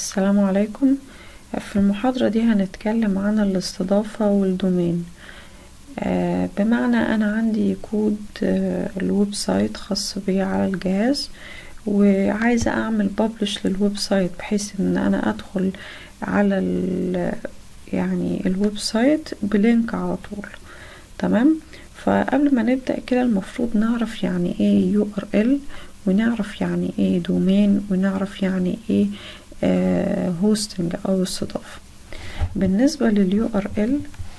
السلام عليكم في المحاضرة دي هنتكلم عن الاستضافة والدومين آه بمعنى أنا عندي كود آه الويب سايت خاص بي على الجهاز وعايزة أعمل ببلش للويب سايت بحيث إن أنا أدخل على ال يعني الويب سايت بلينك على طول تمام فقبل ما نبدأ كده المفروض نعرف يعني ايه يو ار ال ونعرف يعني ايه دومين ونعرف يعني ايه هوستنج او استضافة بالنسبة لليو ار ال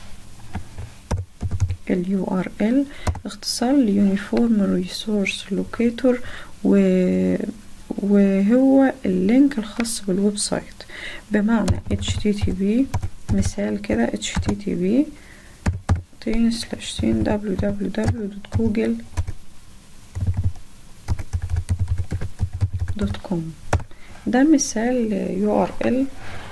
اليو ار ال اختصار ليونيفورم ريسورس لوكيتور و وهو اللينك الخاص بالويب سايت بمعنى http مثال كده http تين سلاش تين www.google دوت كوم ده مثال يو ار ال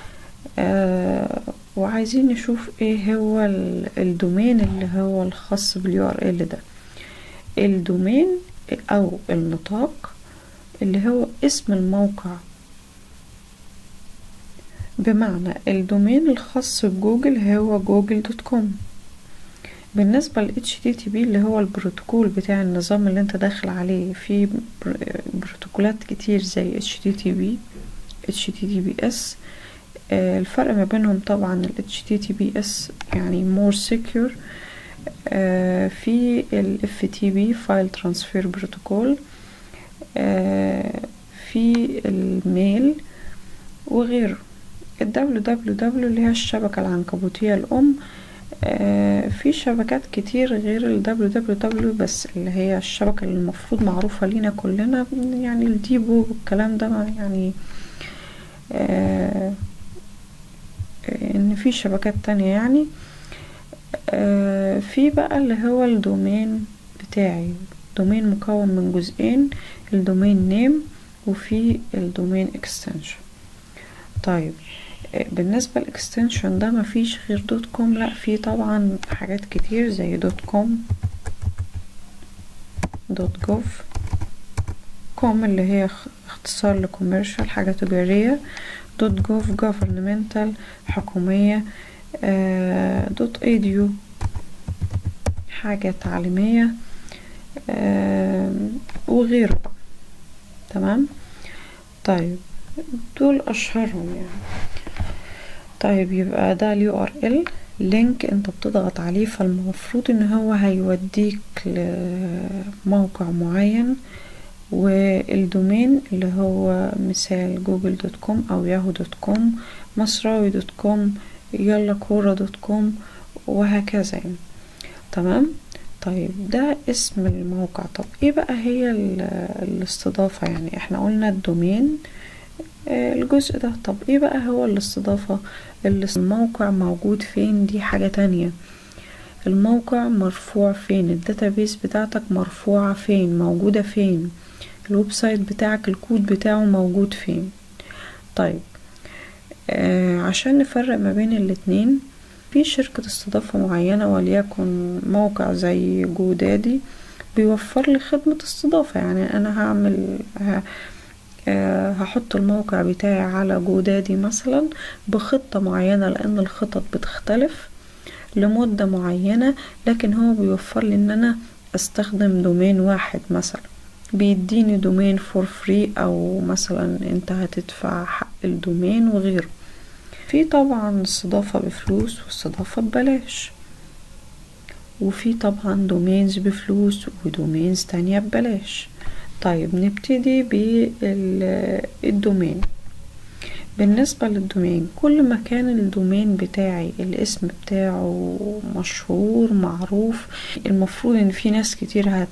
وعايزين نشوف ايه هو الدومين اللي هو الخاص باليو ار ال ده الدومين او النطاق اللي هو اسم الموقع بمعنى الدومين الخاص بجوجل هو جوجل دوت كوم بالنسبة ل HTTP اللي هو البروتوكول بتاع النظام اللي انت داخل عليه في بروتوكولات كتير زي HTTP HTTPS آه الفرق ما بينهم طبعا ال HTTPS يعني more secure آه في ال FTP File Transfer Protocol آه في الميل وغيره ال www اللي هي الشبكة العنكبوتية الأم آه في شبكات كتير غير ال www بس اللي هي الشبكة اللي المفروض معروفة لينا كلنا يعني الديبو والكلام ده يعني آه ان في شبكات تانية يعني آه في بقى اللي هو الدومين بتاعي دومين مكون من جزئين الدومين نيم وفي الدومين اكستنشن طيب بالنسبة للاكستنشن ده مفيش غير دوت كوم لا في طبعا حاجات كتير زي دوت كوم دوت جوف كوم اللي هي اختصار لكوميرشال حاجة تجارية دوت جوف جوفرنمنتال حكومية آه دوت ايديو حاجة تعليمية آه وغيره تمام طيب دول اشهرهم يعني طيب يبقى ده اليو ار ال لينك انت بتضغط عليه فالمفروض ان هو هيوديك لموقع معين والدومين اللي هو مثال جوجل دوت كوم او ياهو دوت كوم مصراوي دوت كوم يلا كورة دوت كوم وهكذا يعني تمام طيب ده اسم الموقع طب ايه بقى هي الاستضافة يعني احنا قلنا الدومين الجزء ده طب ايه بقى هو الاستضافة الموقع موجود فين دي حاجة تانية الموقع مرفوع فين الداتابيس بتاعتك مرفوعة فين موجودة فين الويب سايت بتاعك الكود بتاعه موجود فين طيب آه عشان نفرق ما بين الاتنين في شركة استضافة معينة وليكن موقع زي جودادي بيوفر لي خدمة استضافة يعني أنا هعمل ه... أه هحط الموقع بتاعي على جودادي مثلا بخطة معينة لأن الخطط بتختلف لمدة معينة لكن هو بيوفر لي ان انا استخدم دومين واحد مثلا بيديني دومين فور فري او مثلا انت هتدفع حق الدومين وغيره في طبعا استضافة بفلوس واستضافة ببلاش وفي طبعا دومينز بفلوس ودومينز تانية ببلاش طيب نبتدي بالدومين بالنسبة للدومين كل ما كان الدومين بتاعي الاسم بتاعه مشهور معروف المفروض ان في ناس كتير هت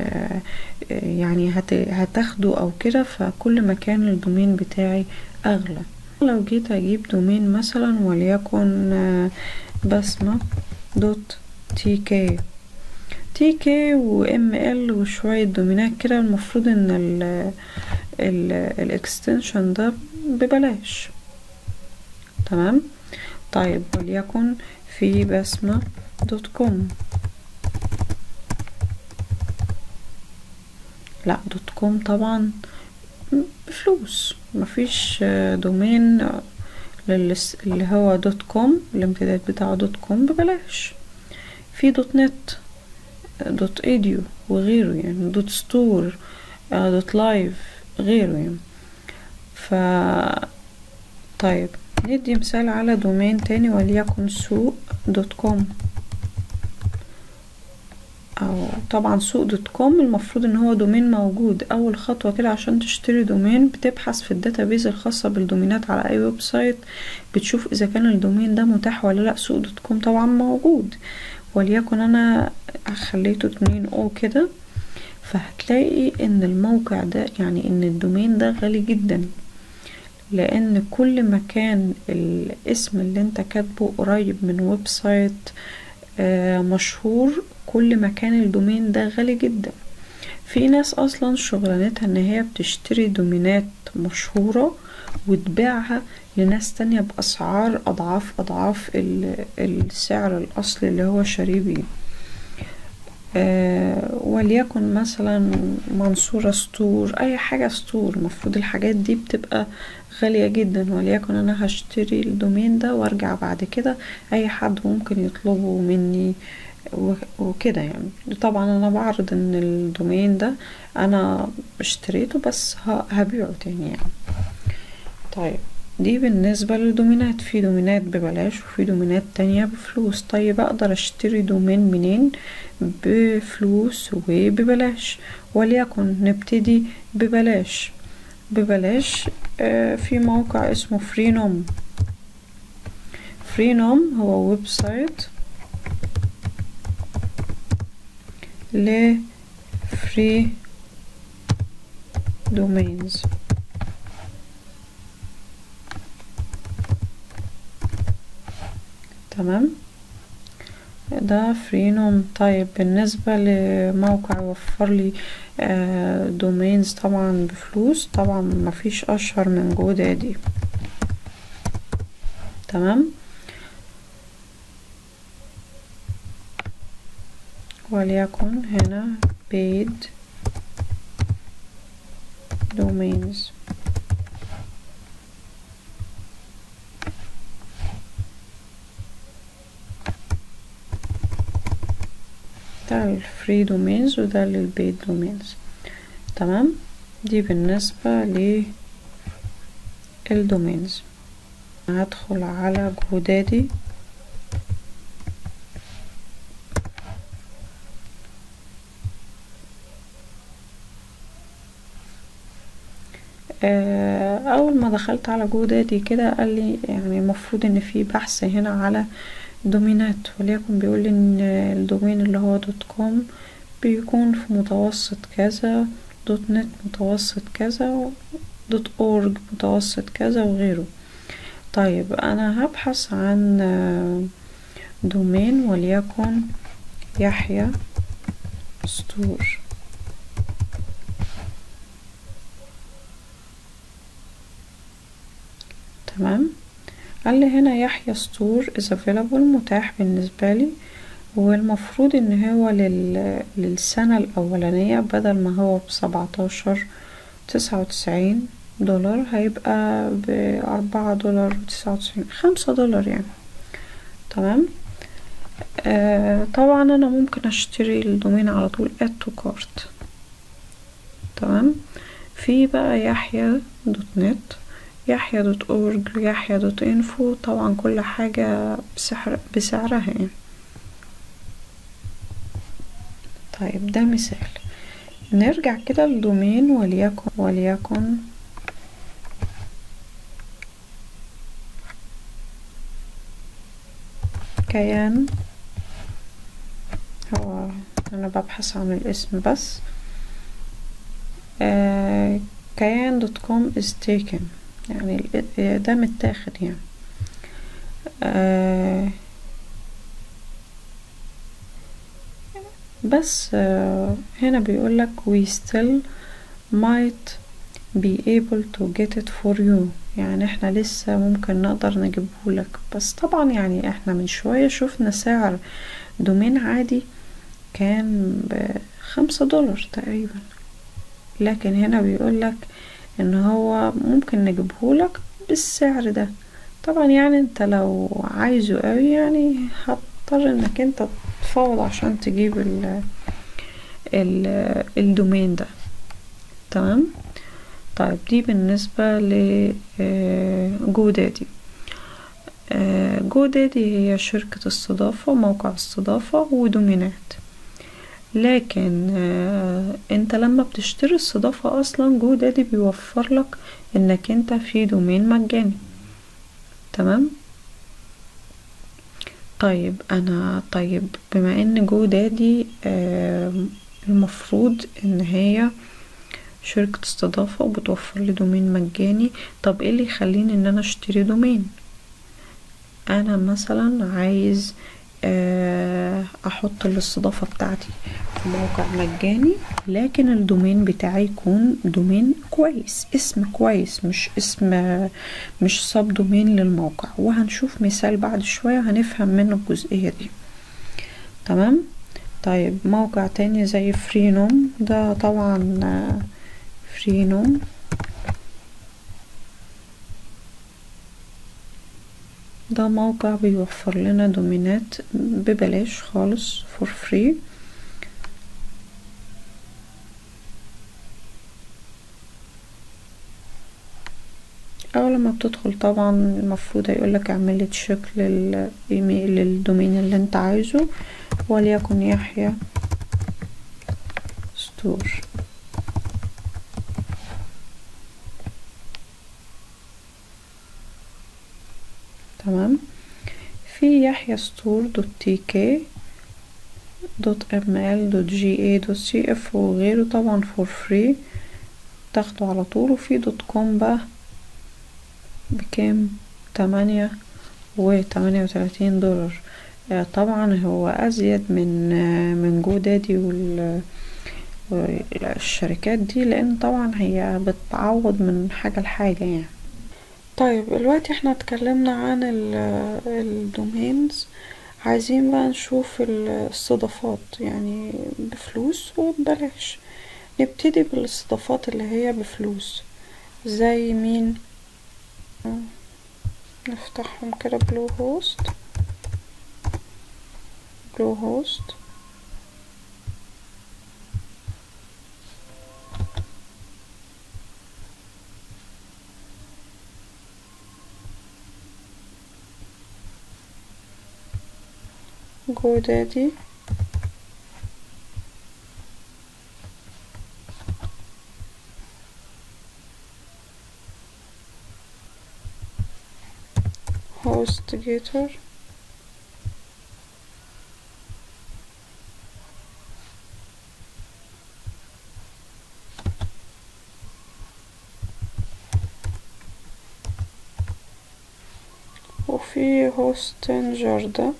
يعني هت هتاخده او كده فكل ما كان الدومين بتاعي اغلى لو جيت اجيب دومين مثلا وليكن بسمة دوت تي كي تي كي وام ال وشوية دومينات كده المفروض ان ال الاكستنشن ده ببلاش تمام طيب وليكن في بسمة دوت كوم لا دوت كوم طبعا بفلوس مفيش دومين اللي هو دوت كوم الامتداد بتاعه دوت كوم ببلاش في دوت نت دوت ايديو وغيره يعني دوت ستور دوت لايف غيره يعني ف طيب ندي مثال على دومين تاني وليكن سوق دوت كوم او طبعا سوق دوت كوم المفروض ان هو دومين موجود اول خطوة كده عشان تشتري دومين بتبحث في الداتابيز الخاصة بالدومينات على اي ويب سايت بتشوف اذا كان الدومين ده متاح ولا لا سوق دوت كوم طبعا موجود وليكن انا خليته اتنين او كده فهتلاقي ان الموقع ده يعني ان الدومين ده غالي جدا لان كل ما كان الاسم اللي انت كاتبه قريب من ويب سايت مشهور كل ما كان الدومين ده غالي جدا في ناس اصلا شغلانتها ان هي بتشتري دومينات مشهورة وتبيعها لناس تانية بأسعار أضعاف أضعاف السعر الأصلي اللي هو شاريه بيه آه وليكن مثلا منصورة ستور أي حاجة ستور المفروض الحاجات دي بتبقى غالية جدا وليكن أنا هشتري الدومين ده وأرجع بعد كده أي حد ممكن يطلبه مني وكده يعني طبعا أنا بعرض إن الدومين ده أنا اشتريته بس هبيعه تاني يعني طيب دي بالنسبة للدومينات في دومينات ببلاش وفي دومينات تانية بفلوس طيب اقدر اشتري دومين منين بفلوس وببلاش وليكن نبتدي ببلاش ببلاش آه في موقع اسمه فرينوم فرينوم هو ويب سايت ل فري دومينز تمام ده فرينوم طيب بالنسبة لموقع يوفر لي آه دومينز طبعا بفلوس طبعا مفيش اشهر من جودادي تمام وليكن هنا paid domains ده للفري دومينز وده للبيد دومينز تمام دي بالنسبة للدومينز هدخل على جودادي اول ما دخلت على جودادي كده قال لي يعني المفروض ان في بحث هنا على دومينات وليكن بيقول ان الدومين اللي هو دوت كوم بيكون في متوسط كذا دوت نت متوسط كذا دوت اورج متوسط كذا وغيره طيب انا هبحث عن دومين وليكن يحيى ستور تمام قال لي هنا يحيى ستور is available متاح بالنسبة لي والمفروض ان هو لل... للسنة الاولانية بدل ما هو بسبعتاشر تسعة وتسعين دولار هيبقى بأربعة دولار وتسعة وتسعين خمسة دولار يعني تمام آه طبعا انا ممكن اشتري الدومين على طول add to cart تمام في بقى يحيى دوت نت يحيى دوت اورج يحيى دوت انفو طبعا كل حاجة بسعر بسعرها يعني طيب ده مثال نرجع كده للدومين وليكن وليكن كيان هو انا ببحث عن الاسم بس آه كيان دوت كوم is taken يعني ده متاخد يعني آه بس آه هنا بيقولك we still might be able to get it for you يعني احنا لسه ممكن نقدر نجيبهولك بس طبعا يعني احنا من شوية شفنا سعر دومين عادي كان بخمسة دولار تقريبا لكن هنا بيقولك ان هو ممكن نجيبهولك بالسعر ده طبعا يعني انت لو عايزه قوي يعني هتضطر انك انت تفاوض عشان تجيب ال ال الدومين ده تمام طيب دي بالنسبة لجو دادي جو دادي هي شركة استضافة موقع استضافة ودومينات لكن آه انت لما بتشتري استضافة اصلا جو دادي بيوفر لك انك انت في دومين مجاني تمام طيب انا طيب بما ان جو دادي آه المفروض ان هي شركة استضافة وبتوفر لي دومين مجاني طب ايه اللي يخليني ان انا اشتري دومين انا مثلا عايز احط الاستضافة بتاعتي في موقع مجاني لكن الدومين بتاعي يكون دومين كويس اسم كويس مش اسم مش سب دومين للموقع وهنشوف مثال بعد شوية هنفهم منه الجزئية دي تمام طيب موقع تاني زي فرينوم ده طبعا فرينوم ده موقع بيوفر لنا دومينات ببلاش خالص فور فري اول ما بتدخل طبعا المفروض هيقولك اعملي تشيك للايميل للدومين اللي انت عايزه وليكن يحيى ستور تمام في يحيى ستور دوت تي كي دوت ام ال دوت جي اي دوت سي اف وغيره طبعا فور فري تاخده على طول وفي دوت كوم بقى بكام تمانية وتمانية وتلاتين دولار طبعا هو ازيد من من جو دادي وال الشركات دي لان طبعا هي بتعوض من حاجة لحاجة يعني طيب دلوقتي احنا اتكلمنا عن الدومينز عايزين بقى نشوف الاستضافات يعني بفلوس وببلاش نبتدي بالاستضافات اللي هي بفلوس زي مين نفتحهم كده بلو هوست بلو هوست جو دادي هوست جيتر وفي هوستنجر ده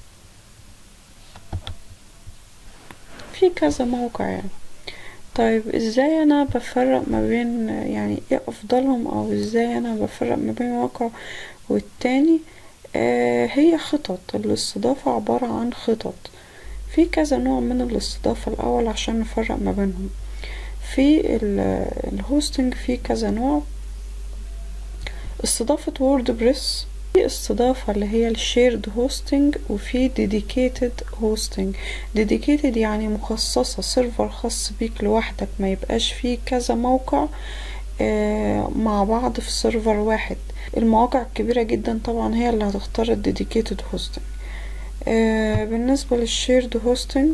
في كذا موقع يعني طيب ازاي انا بفرق ما بين يعني ايه افضلهم او ازاي انا بفرق ما بين موقع والتاني آه هي خطط الاستضافة عبارة عن خطط في كذا نوع من الاستضافة الاول عشان نفرق ما بينهم في الهوستنج في كذا نوع استضافة ووردبريس في استضافة اللي هي الشيرد هوستنج وفي ديديكيتد هوستنج ديديكيتد يعني مخصصة سيرفر خاص بيك لوحدك ما يبقاش فيه كذا موقع آه مع بعض في سيرفر واحد المواقع الكبيرة جدا طبعا هي اللي هتختار الديديكيتد هوستنج آه بالنسبة للشيرد هوستنج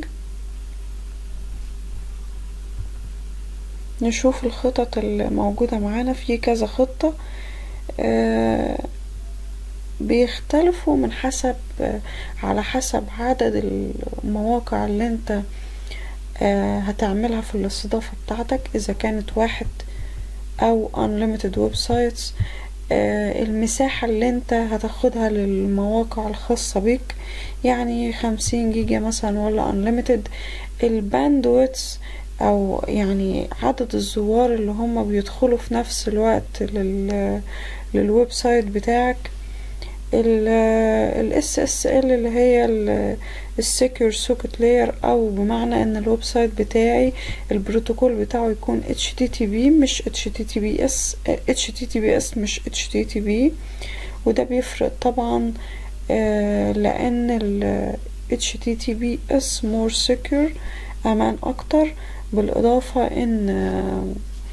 نشوف الخطط الموجودة معانا في كذا خطة آه بيختلفوا من حسب على حسب عدد المواقع اللي انت هتعملها في الاستضافة بتاعتك اذا كانت واحد او unlimited ويب سايتس المساحة اللي انت هتاخدها للمواقع الخاصة بيك يعني خمسين جيجا مثلا ولا unlimited الباندويتس او يعني عدد الزوار اللي هم بيدخلوا في نفس الوقت لل للويب سايت بتاعك ال SSL اللي هي السكيور سوكت لاير او بمعنى ان الويب سايت بتاعي البروتوكول بتاعه يكون HTTP مش HTTPS HTTPS مش HTTP وده بيفرق طبعا آه لان ال HTTPS more secure امان اكتر بالاضافة ان آه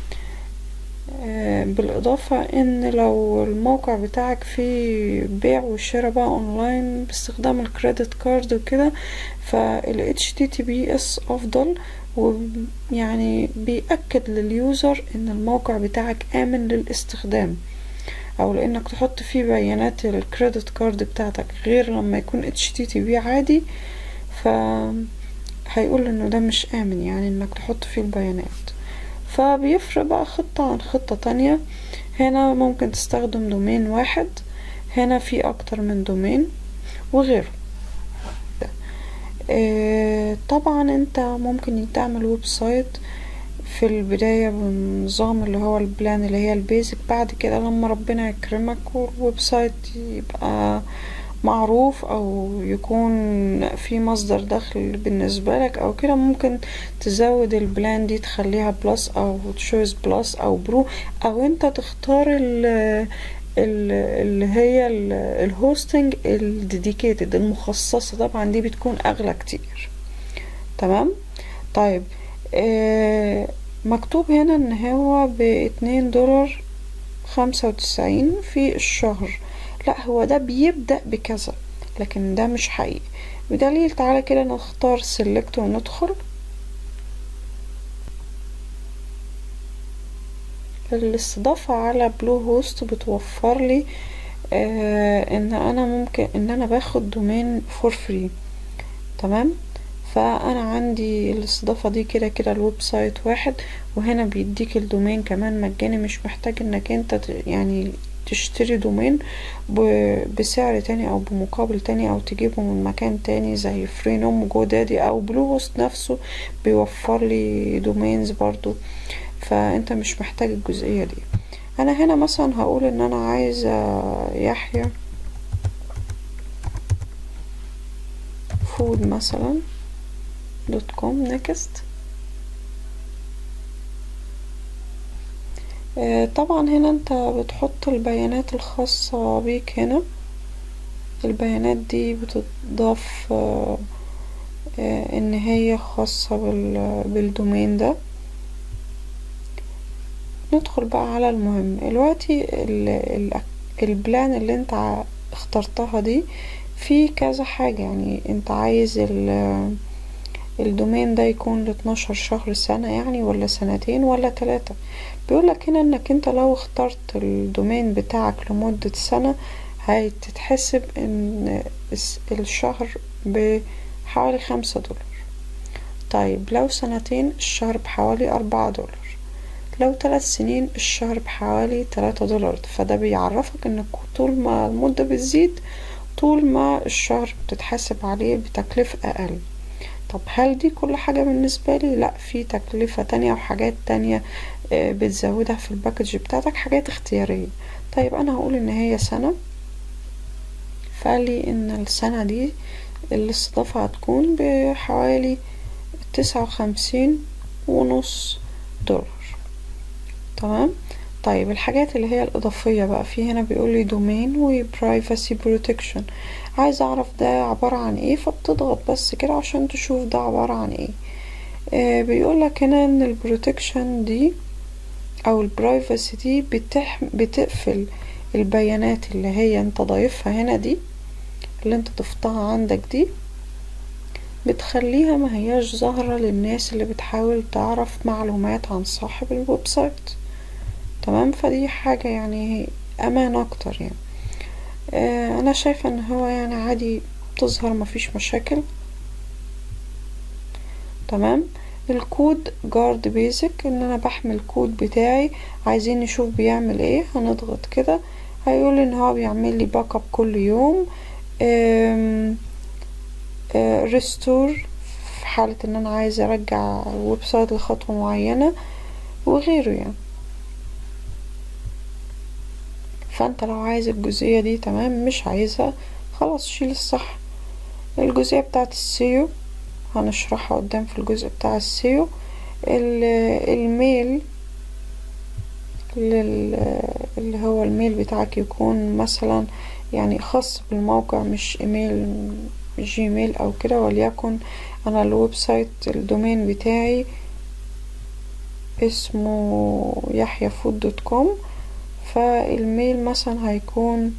بالإضافة إن لو الموقع بتاعك فيه بيع وشراء بقى أونلاين باستخدام الكريدت كارد وكده فال HTTPS أفضل ويعني بيأكد لليوزر إن الموقع بتاعك آمن للاستخدام أو لإنك تحط فيه بيانات الكريدت كارد بتاعتك غير لما يكون HTTP عادي فهيقول إنه ده مش آمن يعني إنك تحط فيه البيانات فبيفرق بقى خطة عن خطة تانية هنا ممكن تستخدم دومين واحد هنا في اكتر من دومين وغيره اه طبعا انت ممكن تعمل ويب سايت في البداية بنظام اللي هو البلان اللي هي البيزك بعد كده لما ربنا يكرمك والويب سايت يبقى معروف او يكون في مصدر دخل بالنسبة لك او كده ممكن تزود البلان دي تخليها بلس او تشويز بلس او برو او انت تختار ال اللي هي الهوستنج الديديكيتد المخصصة طبعا دي بتكون اغلى كتير تمام طيب آه مكتوب هنا ان هو باتنين دولار خمسة وتسعين في الشهر لا هو ده بيبدأ بكذا لكن ده مش حقيقي بدليل تعالى كده نختار سيلكت وندخل الاستضافة على بلو هوست بتوفر لي آه ان انا ممكن ان انا باخد دومين فور فري تمام فانا عندي الاستضافة دي كده كده الويب سايت واحد وهنا بيديك الدومين كمان مجاني مش محتاج انك انت يعني تشتري دومين بسعر تاني او بمقابل تاني او تجيبه من مكان تاني زي فرينوم جو دادي او بلو هوست نفسه بيوفر لي دومينز برضو فانت مش محتاج الجزئية دي انا هنا مثلا هقول ان انا عايزة يحيى فود مثلا دوت كوم نيكست طبعا هنا انت بتحط البيانات الخاصة بيك هنا البيانات دي بتضاف ان هي خاصة بالدومين ده ندخل بقى على المهم دلوقتي البلان اللي انت اخترتها دي في كذا حاجة يعني انت عايز الدومين ده يكون لاتناشر شهر سنة يعني ولا سنتين ولا تلاتة بيقولك هنا انك انت لو اخترت الدومين بتاعك لمدة سنة هتتحسب ان الشهر بحوالي خمسة دولار طيب لو سنتين الشهر بحوالي أربعة دولار لو ثلاث سنين الشهر بحوالي تلاتة دولار فده بيعرفك انك طول ما المدة بتزيد طول ما الشهر بتتحاسب عليه بتكلفة أقل طب هل دي كل حاجة بالنسبة لي؟ لأ في تكلفة تانية وحاجات تانية بتزودها في الباكج بتاعتك حاجات اختيارية طيب أنا هقول إن هي سنة فقال لي إن السنة دي الاستضافة هتكون بحوالي تسعة وخمسين ونص دولار تمام طيب الحاجات اللي هي الإضافية بقى في هنا بيقول لي دومين وبرايفسي بروتكشن عايز أعرف ده عبارة عن ايه فبتضغط بس كده عشان تشوف ده عبارة عن ايه آه بيقولك هنا ان البروتكشن دي او البرايفسي دي بتح... بتقفل البيانات اللي هي انت ضايفها هنا دي اللي انت ضفتها عندك دي بتخليها ما هياش ظاهرة للناس اللي بتحاول تعرف معلومات عن صاحب الويب سايت تمام فدي حاجة يعني امان اكتر يعني آه انا شايفة ان هو يعني عادي تظهر مفيش مشاكل تمام الكود جارد بيزك ان انا بحمل الكود بتاعي عايزين نشوف بيعمل ايه هنضغط كده هيقول ان هو بيعمل لي باك اب كل يوم ريستور في حالة ان انا عايزة ارجع الويب سايت لخطوة معينة وغيره يعني فانت لو عايز الجزئية دي تمام مش عايزها خلاص شيل الصح الجزئية بتاعت السيو هنشرحها قدام في الجزء بتاع السيو الميل اللي هو الميل بتاعك يكون مثلا يعني خاص بالموقع مش ايميل جيميل او كده وليكن انا الويب سايت الدومين بتاعي اسمه يحيى فود دوت كوم فالميل مثلا هيكون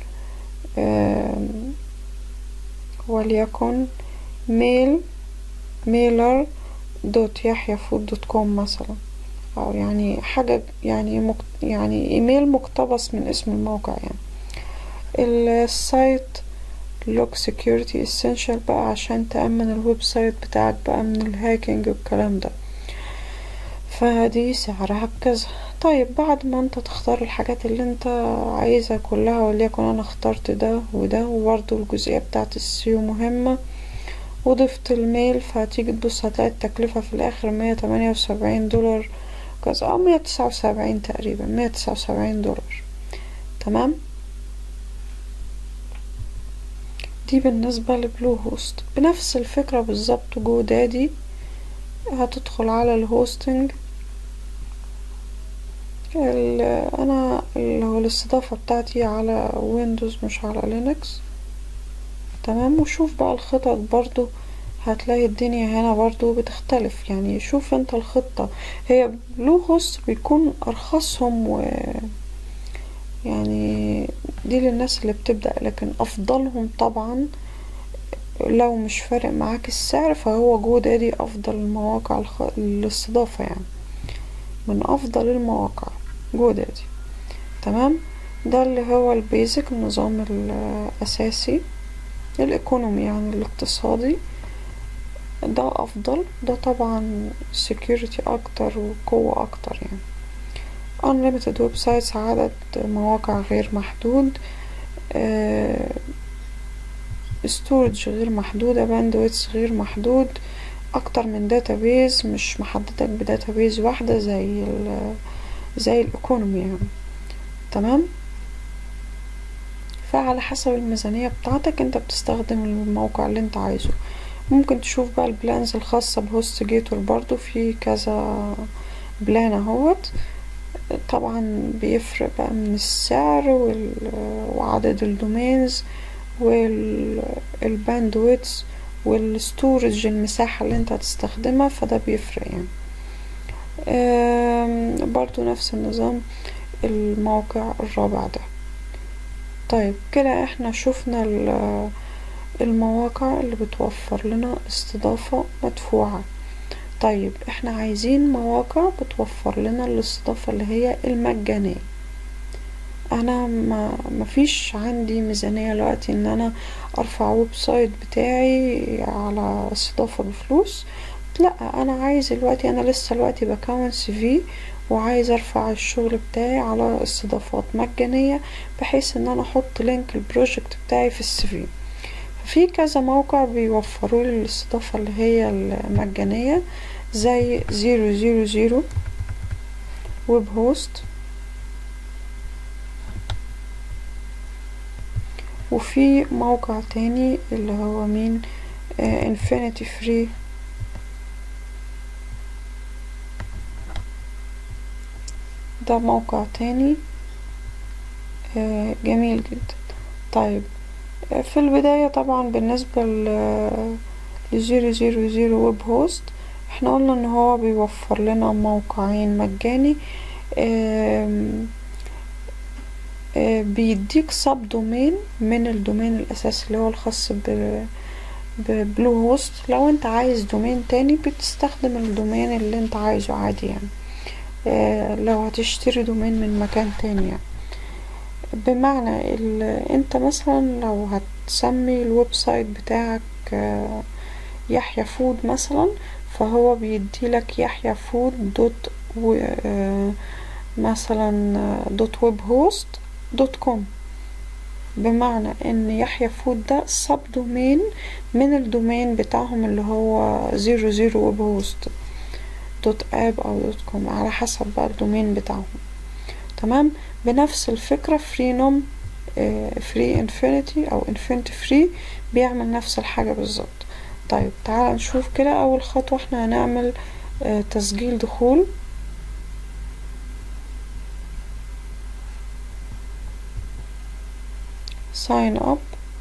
وليكن ميل ميلر دوت يحيى فود دوت كوم مثلا او يعني حاجة يعني مك يعني ايميل مقتبس من اسم الموقع يعني السايت لوك سكيورتي اسينشال بقى عشان تأمن الويب سايت بتاعك بقى من الهاكينج والكلام ده فدي سعرها بكذا طيب بعد ما انت تختار الحاجات اللي انت عايزها كلها وليكن انا اخترت ده وده وبرضه الجزئية بتاعت السيو مهمة وضفت الميل فهتيجي تبص هتلاقي التكلفة في الاخر مية تمانية وسبعين دولار كذا او مية تسعة وسبعين تقريبا مية تسعة وسبعين دولار تمام دي بالنسبة لبلو هوست بنفس الفكرة بالظبط جو دادي هتدخل على الهوستنج انا اللي هو الاستضافة بتاعتي على ويندوز مش على لينكس تمام وشوف بقى الخطط برضو هتلاقي الدنيا هنا برضو بتختلف يعني شوف انت الخطة هي بلو هوست بيكون ارخصهم و يعني دي للناس اللي بتبدأ لكن افضلهم طبعا لو مش فارق معاك السعر فهو جو دادي افضل المواقع الخ... الاستضافة يعني من افضل المواقع جو دادي تمام ده اللي هو البيزك النظام الاساسي الايكونومي يعني الاقتصادي ده افضل ده طبعا security اكتر وقوة اكتر يعني unlimited ويب سايتس عدد مواقع غير محدود ستورج غير محدودة باندويتس غير محدود اكتر من داتابيز مش محددك بداتابيز واحدة زي ال زي الايكونومي يعني تمام فعلى حسب الميزانية بتاعتك انت بتستخدم الموقع اللي انت عايزه ممكن تشوف بقى البلانز الخاصة بهوست جيتور برضو في كذا بلان اهوت طبعا بيفرق بقى من السعر وعدد الدومينز والباندويتس والستورج المساحة اللي انت هتستخدمها فده بيفرق يعني برضو نفس النظام الموقع الرابع ده طيب كده احنا شفنا المواقع اللي بتوفر لنا استضافة مدفوعة طيب احنا عايزين مواقع بتوفر لنا الاستضافة اللي هي المجانية انا ما مفيش عندي ميزانية دلوقتي ان انا ارفع ويب سايت بتاعي على استضافة بفلوس لا انا عايز دلوقتي انا لسه دلوقتي بكون سي في وعايز ارفع الشغل بتاعي على استضافات مجانية بحيث ان انا احط لينك البروجكت بتاعي في السي في في كذا موقع بيوفروا لي الاستضافة اللي هي المجانية زي زيرو زيرو زيرو ويب هوست وفي موقع تاني اللي هو مين انفينيتي فري ده موقع تاني جميل جدا طيب في البداية طبعا بالنسبة لزيرو زيرو زيرو ويب هوست احنا قلنا ان هو بيوفر لنا موقعين مجاني بيديك سب دومين من الدومين الاساسي اللي هو الخاص ببلو هوست لو انت عايز دومين تاني بتستخدم الدومين اللي انت عايزه عادي يعني لو هتشتري دومين من مكان تاني يعني بمعنى انت مثلا لو هتسمي الويب سايت بتاعك يحيى فود مثلا فهو بيديلك يحيى فود دوت و مثلا دوت ويب هوست دوت كوم بمعنى ان يحيى فود ده سب دومين من الدومين بتاعهم اللي هو زيرو زيرو ويب هوست دوت اب او دوت كوم على حسب بقى الدومين بتاعهم تمام بنفس الفكرة فرينوم فري انفينيتي او انفينيتي فري بيعمل نفس الحاجة بالظبط طيب تعال نشوف كده اول خطوة احنا هنعمل آه، تسجيل دخول sign up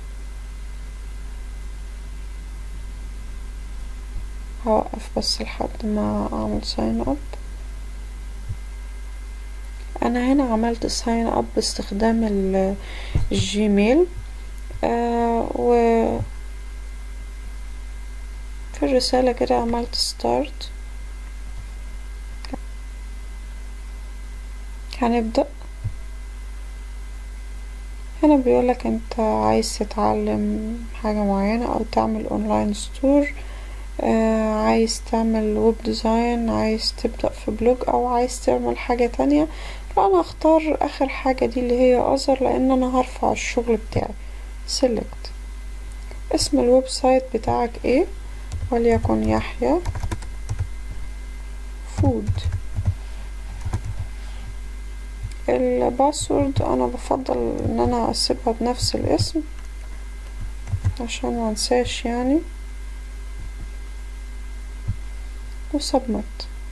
هوقف بس لحد ما اعمل sign up انا هنا عملت sign up باستخدام ال- الجيميل آه و في الرسالة كده عملت start هنبدأ هنا بيقولك انت عايز تتعلم حاجة معينة او تعمل اونلاين ستور آه عايز تعمل ويب ديزاين عايز تبدأ في بلوج او عايز تعمل حاجة تانية فانا اختار اخر حاجة دي اللي هي اذر لان انا هرفع الشغل بتاعي select اسم الويب سايت بتاعك ايه وليكن يحيى فود الباسورد انا بفضل ان انا اسيبها بنفس الاسم عشان ما انساش يعني وسبمت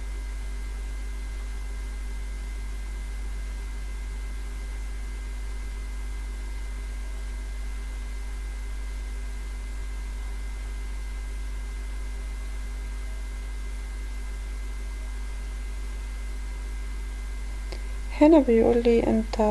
هنا بيقول لي انت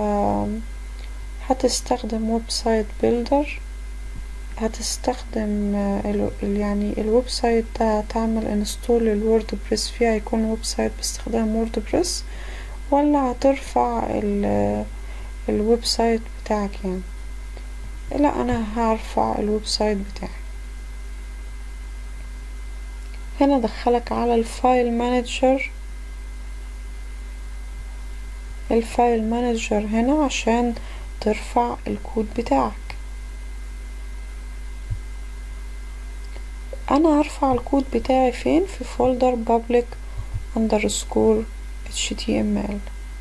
هتستخدم ويب سايت بيلدر هتستخدم آه، ال- ال- يعني الويب سايت ده هتعمل انستول الوورد بريس فيه هيكون ويب سايت باستخدام وورد بريس ولا هترفع ال- الويب سايت بتاعك يعني لا انا هرفع الويب سايت بتاعي هنا دخلك على الفايل مانجر الفايل مانجر هنا عشان ترفع الكود بتاعك انا هرفع الكود بتاعي فين في فولدر public underscore html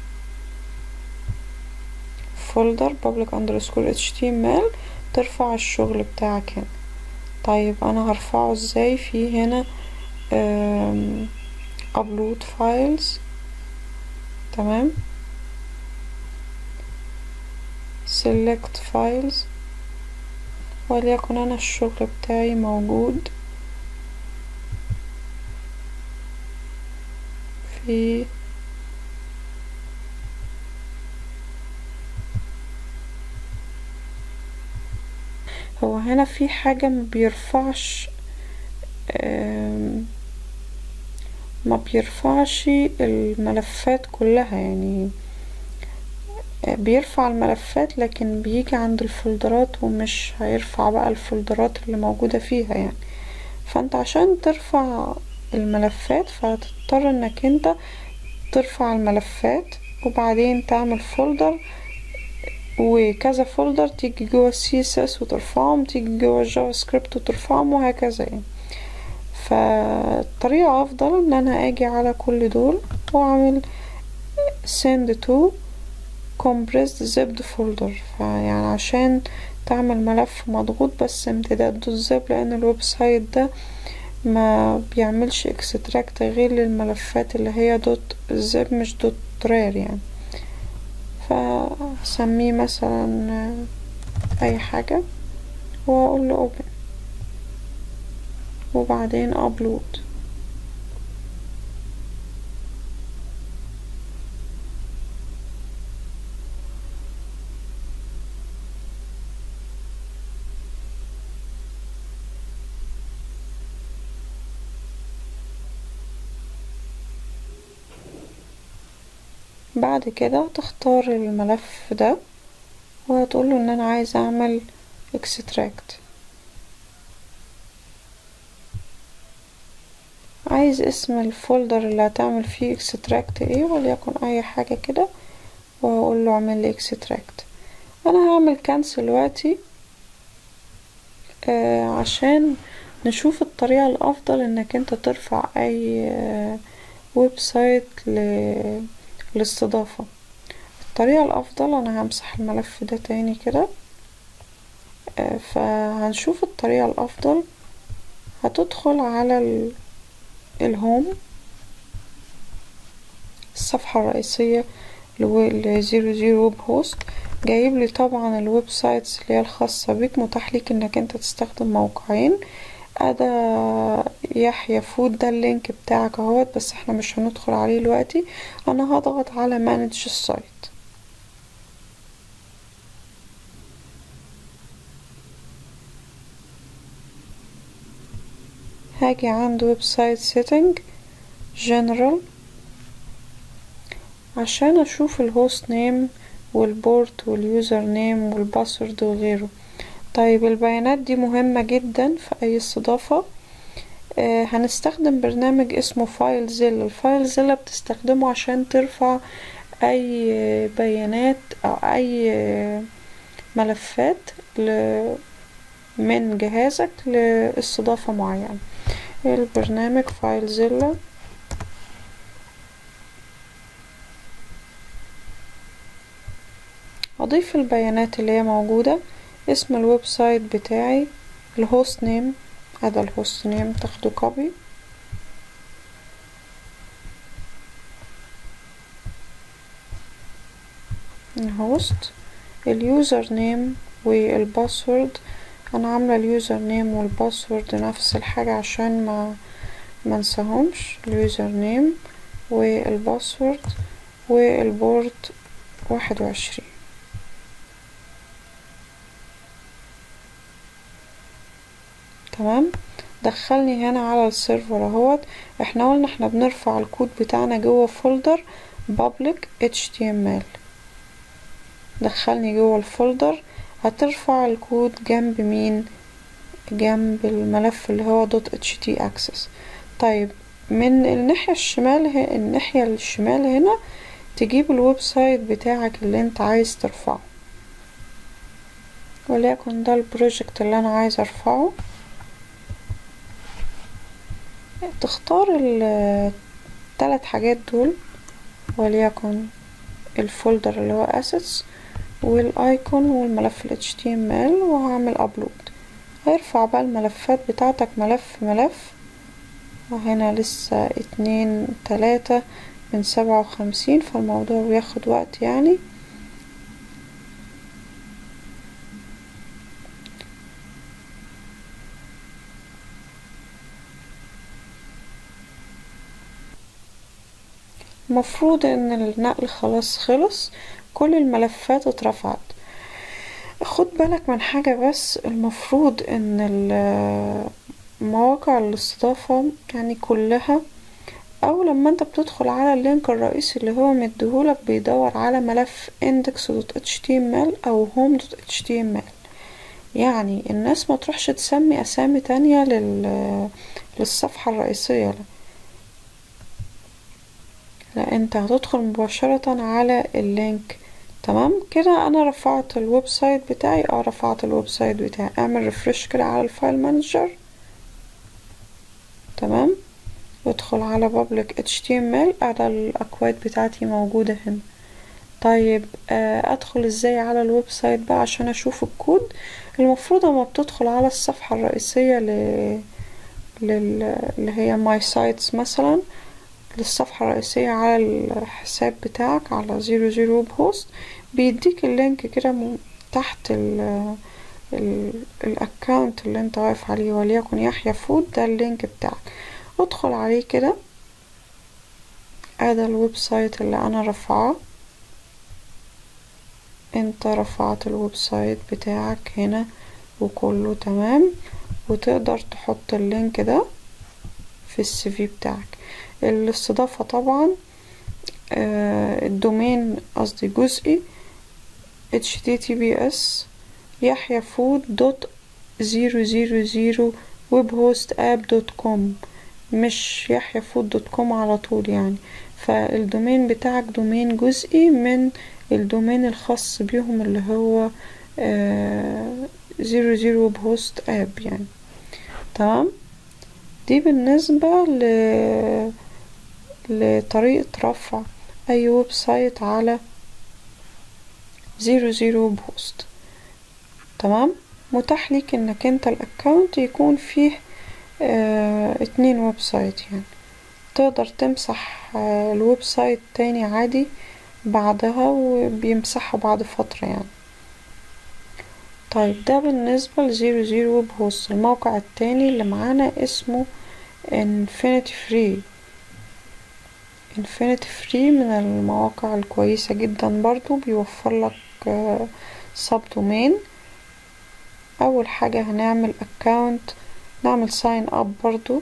فولدر public underscore html ترفع الشغل بتاعك هنا طيب انا هرفعه ازاي في هنا أم، upload files تمام select files وليكن انا الشغل بتاعي موجود في هو هنا في حاجة ما بيرفعش آم، ما بيرفعش الملفات كلها يعني بيرفع الملفات لكن بيجي عند الفولدرات ومش هيرفع بقى الفولدرات اللي موجودة فيها يعني فانت عشان ترفع الملفات فهتضطر انك انت ترفع الملفات وبعدين تعمل فولدر وكذا فولدر تيجي جوه السي اس اس وترفعهم تيجي جوه الجافا سكريبت وترفعهم وهكذا يعني فالطريقة افضل ان انا اجي على كل دول واعمل send to compressed zipped folder فيعني عشان تعمل ملف مضغوط بس امتداده الزب لان الويب سايت ده ما بيعملش اكستراكت غير للملفات اللي هي دوت زب مش دوت رار يعني فسميه مثلا اي حاجة واقول له open وبعدين upload بعد كده تختار الملف ده وهتقوله ان انا عايز اعمل extract عايز اسم الفولدر اللي هتعمل فيه extract ايه وليكن اي حاجة كده وهقول له اعمل لي extract انا هعمل cancel دلوقتي آه عشان نشوف الطريقة الافضل انك انت ترفع اي آه ويب سايت ل... الاستضافة الطريقة الأفضل أنا همسح الملف ده تاني كده فهنشوف الطريقة الأفضل هتدخل على الهوم الصفحة الرئيسية لزيرو زيرو ويب هوست جايب لي طبعا الويب سايتس اللي هي الخاصة بيك متاح ليك انك انت تستخدم موقعين ادا يحيى فود ده اللينك بتاعك اهوت بس احنا مش هندخل عليه دلوقتي انا هضغط على مانج السايت هاجي عند ويب سايت سيتنج جنرال عشان اشوف الهوست نيم والبورت واليوزر نيم والباسورد وغيره طيب البيانات دي مهمة جدا في اي استضافة آه هنستخدم برنامج اسمه فايل زيلا الفايل زيلا بتستخدمه عشان ترفع اي بيانات او اي ملفات من جهازك لاستضافة معينة البرنامج فايل زيلا اضيف البيانات اللي هي موجودة اسم الويب سايت بتاعي الهوست نيم هذا الهوست نيم تاخده كوبي الهوست اليوزر نيم والباسورد انا عامله اليوزر نيم والباسورد نفس الحاجه عشان ما منساهمش اليوزر نيم والباسورد والبورد واحد وعشرين تمام دخلني هنا على السيرفر اهوت احنا قلنا احنا بنرفع الكود بتاعنا جوه فولدر public html دخلني جوه الفولدر هترفع الكود جنب مين جنب الملف اللي هو دوت اتش تي اكسس طيب من الناحية الشمال هي الناحية الشمال هنا تجيب الويب سايت بتاعك اللي انت عايز ترفعه وليكن ده البروجكت اللي انا عايز ارفعه تختار التلات حاجات دول وليكن الفولدر اللي هو assets والايكون والملف ال HTML وهعمل ابلود هيرفع بقى الملفات بتاعتك ملف ملف وهنا لسه اتنين تلاتة من سبعة وخمسين فالموضوع بياخد وقت يعني المفروض ان النقل خلاص خلص كل الملفات اترفعت خد بالك من حاجة بس المفروض ان مواقع الاستضافة يعني كلها او لما انت بتدخل على اللينك الرئيسي اللي هو مديهولك بيدور على ملف index.html او home.html يعني الناس ما تروحش تسمي اسامي تانية لل... للصفحة الرئيسية لا. لا انت هتدخل مباشرة على اللينك تمام كده انا رفعت الويب سايت بتاعي اه رفعت الويب سايت بتاعي اعمل ريفرش كده على الفايل مانجر تمام ادخل على public html على الاكواد بتاعتي موجودة هنا طيب آه ادخل ازاي على الويب سايت بقى عشان اشوف الكود المفروض اما بتدخل على الصفحة الرئيسية ل... لل... اللي هي ماي سايتس مثلا للصفحة الرئيسية على الحساب بتاعك على زيرو زيرو ويب هوست بيديك اللينك كده تحت ال الاكونت اللي انت واقف عليه وليكن يحيى فود ده اللينك بتاعك ادخل عليه كده ادي الويب سايت اللي انا رفعه انت رفعت الويب سايت بتاعك هنا وكله تمام وتقدر تحط اللينك ده في السي في بتاعك الاستضافة طبعا آه الدومين قصدي جزئي https يحيى فود دوت زيرو زيرو زيرو ويب هوست اب دوت كوم مش يحيى فود دوت كوم على طول يعني فالدومين بتاعك دومين جزئي من الدومين الخاص بيهم اللي هو زيرو زيرو ويب هوست اب يعني تمام دي بالنسبة ل... لطريقة رفع أي ويب سايت على زيرو زيرو بوست تمام متاح ليك انك انت الاكونت يكون فيه اه اتنين ويب سايت يعني تقدر تمسح اه الويب سايت تاني عادي بعدها وبيمسحها بعد فترة يعني طيب ده بالنسبة لزيرو زيرو ويب هوست الموقع التاني اللي معانا اسمه انفينيتي فري انفينيتي فري من المواقع الكويسة جدا برضو بيوفر لك سب دومين اول حاجة هنعمل اكاونت نعمل ساين اب برضو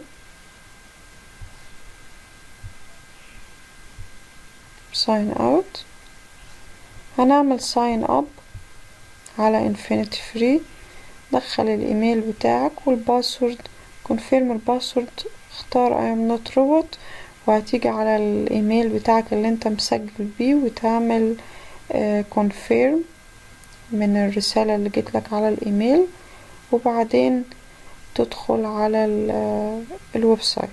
ساين اوت هنعمل ساين اب على انفينيتي فري دخل الايميل بتاعك والباسورد كونفيرم الباسورد اختار I am not robot وهتيجي على الايميل بتاعك اللي انت مسجل بيه وتعمل كونفيرم من الرسالة اللي جتلك على الايميل وبعدين تدخل على الويب سايت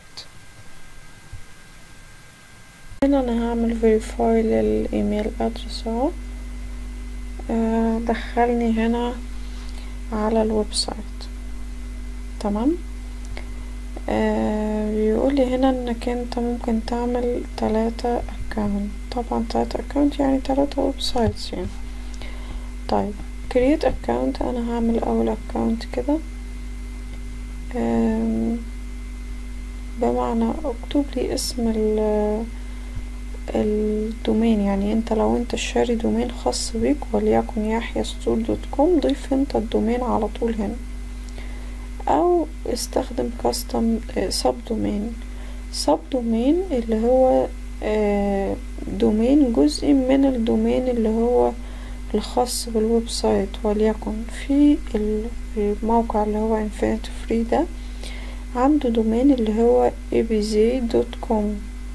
هنا انا هعمل فيريفاي للايميل ادرس اهو دخلني هنا على الويب سايت تمام آه بيقولي هنا انك انت ممكن تعمل تلاتة اكاونت طبعا تلاتة اكاونت يعني تلاتة ويب سايتس يعني طيب create account انا هعمل اول اكاونت كده بمعنى اكتب لي اسم الدومين يعني انت لو انت شاري دومين خاص بيك وليكن يحيى ستور دوت كوم ضيف انت الدومين على طول هنا او استخدم كاستم سب دومين سب دومين اللي هو دومين جزء من الدومين اللي هو الخاص بالويب سايت وليكن في الموقع اللي هو انفينيتي فري ده عنده دومين اللي هو abz.com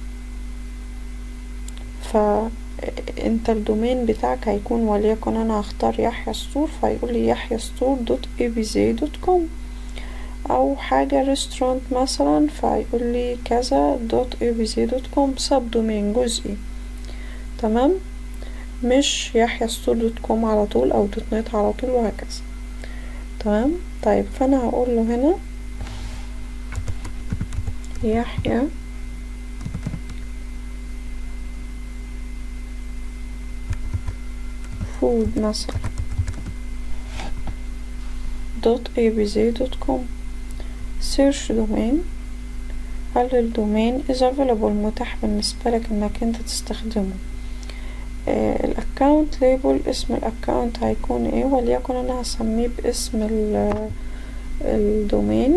فانت الدومين بتاعك هيكون وليكن انا هختار يحيى ستور فيقول لي يحيى ستور دوت abz.com او حاجة ريستورانت مثلا فيقول لي كذا دوت abz.com سب دومين جزئي تمام مش يحيى ستور دوت كوم على طول او دوت نت على طول وهكذا تمام طيب فانا هقول له هنا يحيى فود مثلا دوت abz دوت كوم سيرش دومين هل الدومين is available متاح بالنسبة لك انك انت تستخدمه آه الاكونت ليبل اسم الاكونت هيكون ايه وليكن انا هسميه باسم الدومين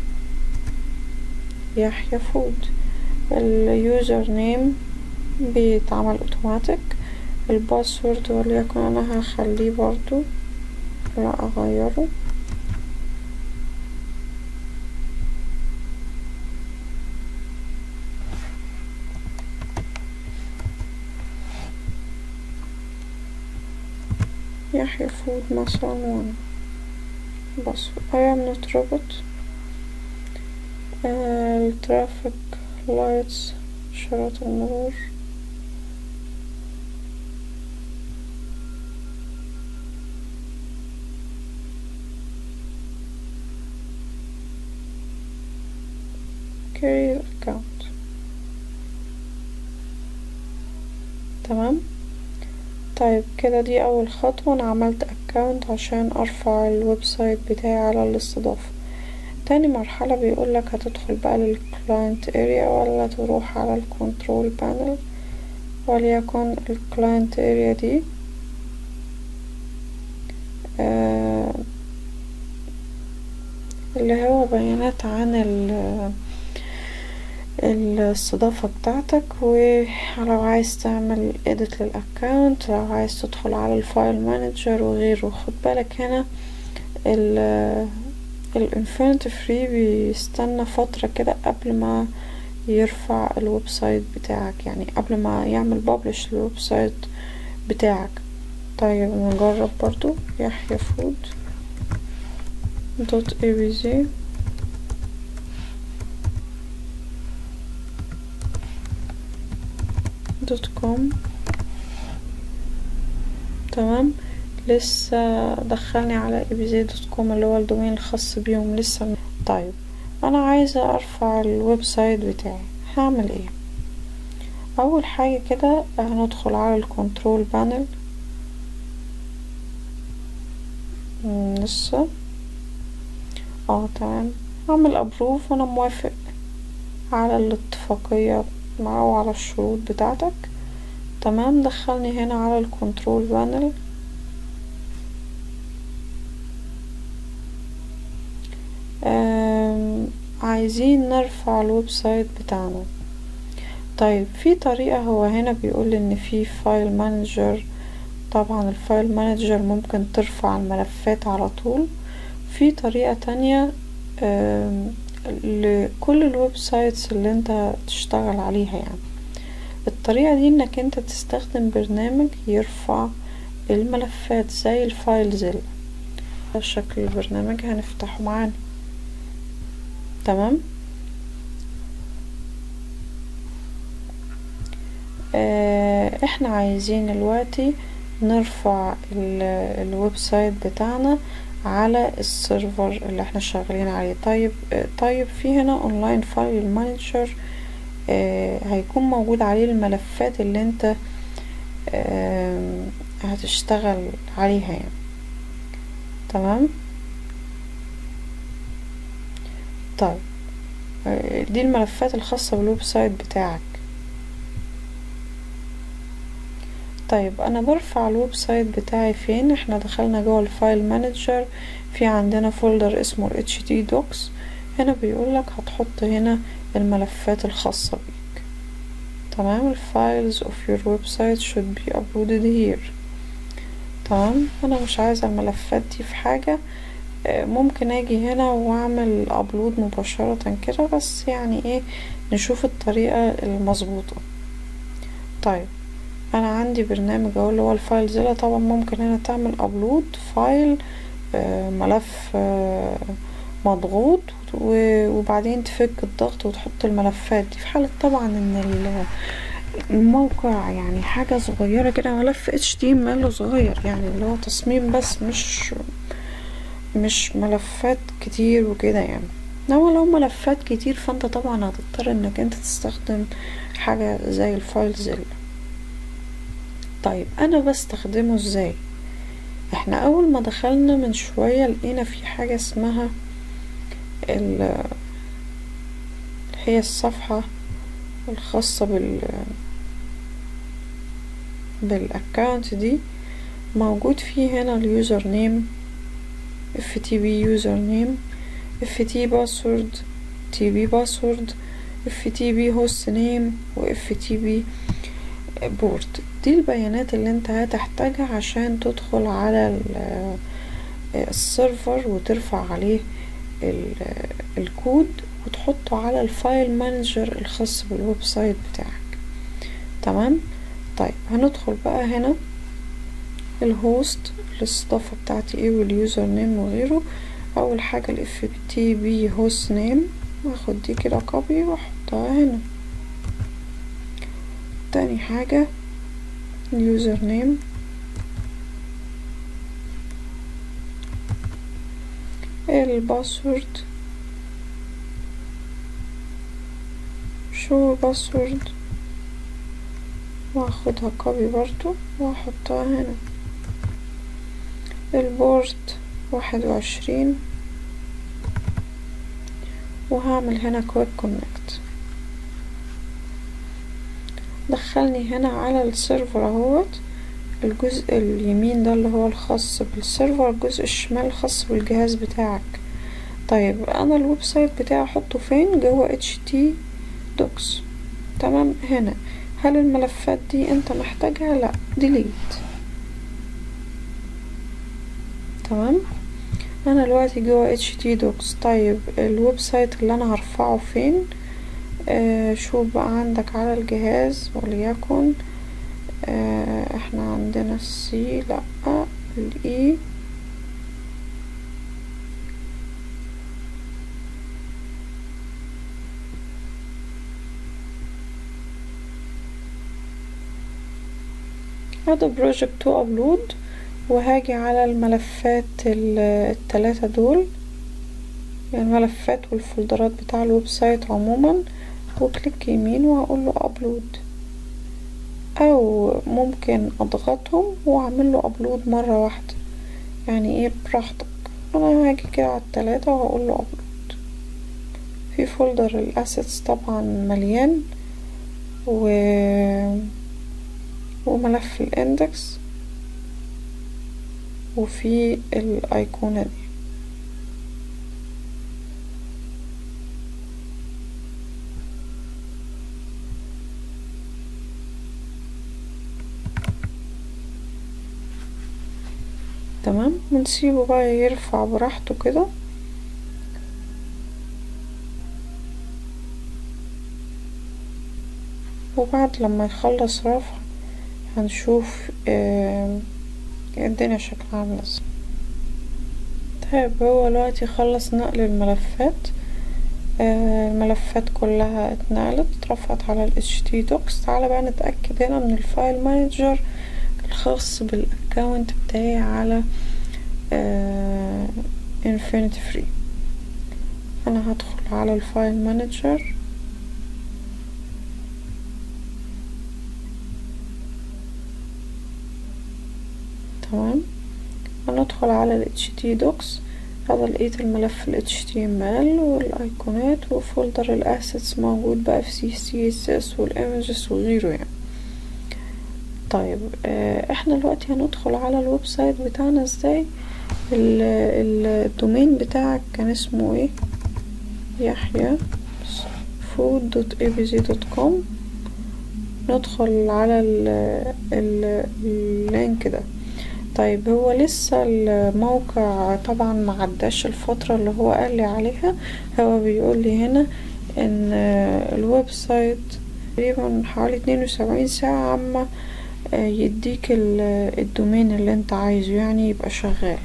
يحيى فود اليوزر نيم بيتعمل اوتوماتيك الباسورد وليكن انا هخليه برضو لا اغيره يحيى فود مثلا وان بس I am not robot الترافيك لايتس إشارات المرور career account تمام طيب كده دي اول خطوة انا عملت اكاونت عشان ارفع الويب سايت بتاعي على الاستضافة تاني مرحلة بيقولك هتدخل بقى للكلاينت اريا ولا تروح على الكنترول بانل وليكن الكلاينت اريا دي آه اللي هو بيانات عن ال الاستضافة بتاعتك ولو عايز تعمل edit للاكونت لو عايز تدخل على الفايل مانجر وغيره خد بالك هنا الانفينيتي فري بيستنى فترة كده قبل ما يرفع الويب سايت بتاعك يعني قبل ما يعمل بابلش للويب سايت بتاعك طيب نجرب برضو يحيى فود دوت اي بي زي دوت كوم تمام لسه دخلني على اي دوت كوم اللي هو الدومين الخاص بيهم لسه طيب انا عايزة ارفع الويب سايت بتاعي هعمل ايه اول حاجة كده هندخل على الكنترول بانل لسه اه تمام اعمل ابروف وانا موافق على الاتفاقية معه على الشروط بتاعتك تمام دخلني هنا على الكنترول بانل عايزين نرفع الويب سايت بتاعنا طيب في طريقة هو هنا بيقول ان في فايل مانجر طبعا الفايل مانجر ممكن ترفع الملفات على طول في طريقة تانية لكل الويب سايتس اللي انت تشتغل عليها يعني الطريقة دي انك انت تستخدم برنامج يرفع الملفات زي الفايل زل ده شكل البرنامج هنفتحه معانا تمام اه احنا عايزين دلوقتي نرفع الويب سايت بتاعنا على السيرفر اللي احنا شغالين عليه طيب طيب في هنا اونلاين فايل مانجر اه هيكون موجود عليه الملفات اللي انت اه هتشتغل عليها يعني تمام طيب اه دي الملفات الخاصة بالويب سايت بتاعك طيب انا برفع الويب سايت بتاعي فين احنا دخلنا جوه الفايل مانجر في عندنا فولدر اسمه اتش تي دوكس هنا بيقولك هتحط هنا الملفات الخاصة بيك تمام الفايلز of your website should be uploaded here تمام انا مش عايزة الملفات دي في حاجة ممكن اجي هنا واعمل ابلود مباشرة كده بس يعني ايه نشوف الطريقة المظبوطة طيب انا عندي برنامج اهو اللي هو الفايل زيلا طبعا ممكن هنا تعمل ابلود فايل آه ملف آه مضغوط وبعدين تفك الضغط وتحط الملفات دي في حالة طبعا ان الموقع يعني حاجة صغيرة كده ملف HTML صغير يعني اللي هو تصميم بس مش مش ملفات كتير وكده يعني انما لو ملفات كتير فانت طبعا هتضطر انك انت تستخدم حاجة زي الفايل زيلا طيب انا بستخدمه ازاي احنا اول ما دخلنا من شوية لقينا في حاجة اسمها ال هي الصفحة الخاصة بال بالاكاونت دي موجود فيه هنا اليوزر نيم اف تي بي يوزر نيم اف تي باسورد تي بي باسورد اف تي بي هوست نيم واف تي بي بورد دي البيانات اللي انت هتحتاجها عشان تدخل على السيرفر وترفع عليه الكود وتحطه على الفايل مانجر الخاص بالويب سايت بتاعك تمام طيب هندخل بقى هنا الهوست الاستضافة بتاعتي ايه واليوزر نيم وغيره اول حاجة الاف تي بي هوست نيم واخد دي كده كوبي واحطها هنا تاني حاجة اليوزر نيم الباسورد شو باسورد واخدها كوبي برضو واحطها هنا البورد واحد وعشرين وهعمل هنا كويك كونكت دخلني هنا على السيرفر اهوت الجزء اليمين ده اللي هو الخاص بالسيرفر الجزء الشمال الخاص بالجهاز بتاعك طيب انا الويب سايت بتاعي احطه فين جوه اتش تي دوكس تمام هنا هل الملفات دي انت محتاجها لا ديليت تمام انا دلوقتي جوه اتش تي دوكس طيب الويب سايت اللي انا هرفعه فين آه شوف بقى عندك على الجهاز وليكن آه احنا عندنا السي لا الاي هذا بروجكت تو ابلود وهاجي على الملفات التلاتة دول الملفات والفولدرات بتاع الويب سايت عموما وكليك يمين وهقوله ابلود او ممكن اضغطهم واعمله ابلود مرة واحدة يعني ايه براحتك انا هاجي كده على التلاتة وهقوله ابلود في فولدر الاسيتس طبعا مليان و وملف الاندكس وفي الايقونة دي تمام ونسيبه بقى يرفع براحته كده وبعد لما يخلص رفع هنشوف اه الدنيا شكلها عاملة ازاي طيب هو دلوقتي خلص نقل الملفات اه الملفات كلها اتنقلت اترفعت على ال HT docs تعالى بقى نتأكد هنا من الفايل مانجر الخاص بالاكونت بتاعي على اه انفينيتي فري انا هدخل على الفايل مانجر تمام هندخل على ال HT docs هذا لقيت الملف ال HTML والايقونات وفولدر الاسيتس موجود بقى في CSS والايمجز وغيره يعني طيب اه احنا دلوقتي هندخل على الويب سايت بتاعنا ازاي الدومين بتاعك كان اسمه ايه يحيى food دوت دوت كوم ندخل على ال ال اللينك ده طيب هو لسه الموقع طبعا ما عداش الفترة اللي هو قال لي عليها هو بيقول لي هنا ان الويب سايت تقريبا حوالي اتنين وسبعين ساعة عما يديك الدومين اللي انت عايزه يعني يبقى شغال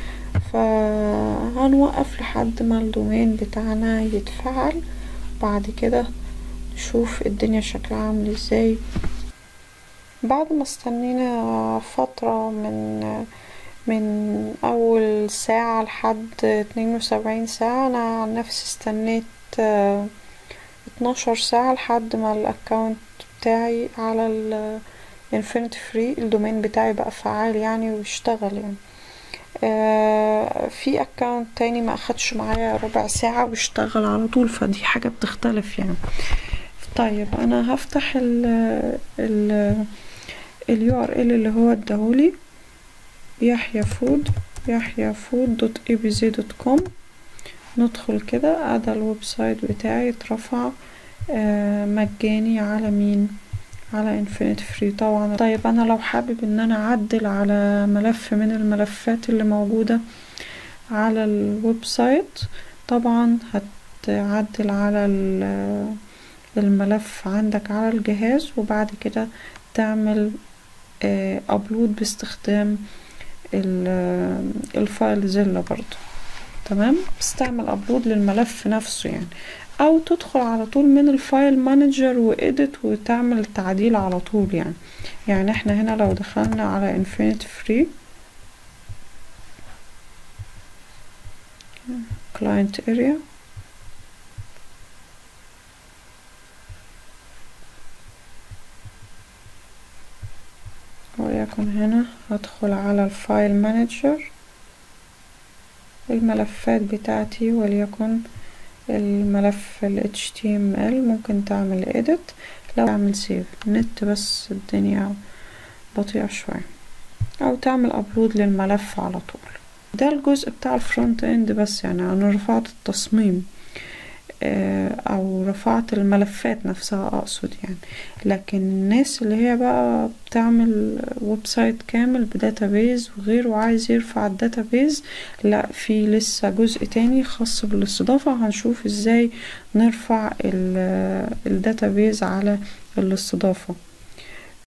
فهنوقف لحد ما الدومين بتاعنا يتفعل بعد كده نشوف الدنيا شكلها عامل ازاي بعد ما استنينا فترة من من أول ساعة لحد اتنين وسبعين ساعة أنا عن نفسي استنيت اتناشر ساعة لحد ما الأكاونت بتاعي على الانفينيتي فري الدومين بتاعي بقى فعال يعني ويشتغل يعني آه في اكونت تاني ما اخدش معايا ربع ساعة واشتغل على طول فدي حاجة بتختلف يعني طيب انا هفتح ال ال اليو ار ال اللي هو اداهولي يحيى فود يحيى فود دوت اي بي زي دوت كوم ندخل كده ادي الويب سايت بتاعي اترفع آه مجاني على مين على انفينيت فري طبعا طيب انا لو حابب ان انا اعدل على ملف من الملفات اللي موجودة على الويب سايت طبعا هتعدل على الملف عندك على الجهاز وبعد كده تعمل ابلود باستخدام الفايل زيلا برضو تمام بس تعمل ابلود للملف نفسه يعني او تدخل على طول من الفايل مانجر وإيديت وتعمل تعديل على طول يعني يعني احنا هنا لو دخلنا على انفينيت فري client area وليكن هنا هدخل على الفايل مانجر الملفات بتاعتي وليكن الملف ال HTML ممكن تعمل edit لو تعمل save نت بس الدنيا بطيئة شوية او تعمل upload للملف على طول ده الجزء بتاع الفرونت اند بس يعني انا رفعت التصميم او رفعت الملفات نفسها اقصد يعني لكن الناس اللي هي بقى بتعمل ويب سايت كامل بداتابيز وغيره وعايز يرفع الداتابيز لا في لسه جزء تاني خاص بالاستضافة هنشوف ازاي نرفع الداتابيز على الاستضافة